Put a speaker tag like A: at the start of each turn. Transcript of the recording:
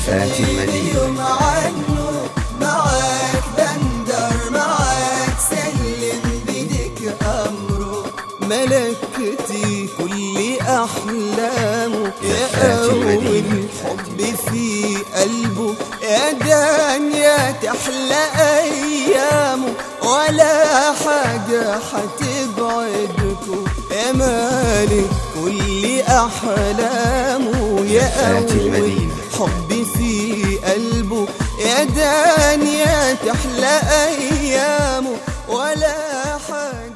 A: فات المدينة
B: عنه معاك بندر معاك سلم بدك أمره ملكتي كل أحلامه يا
A: فات
B: أول
A: المدينة.
B: حب في قلبه يا دنيا تحلى أيامه ولا حاجة حتبعدكوا يا مالك كل أحلامه يا
A: فات
B: أول
A: المدينة.
B: حبي في قلبه يا دنيا تحلى أيامه ولا حاجة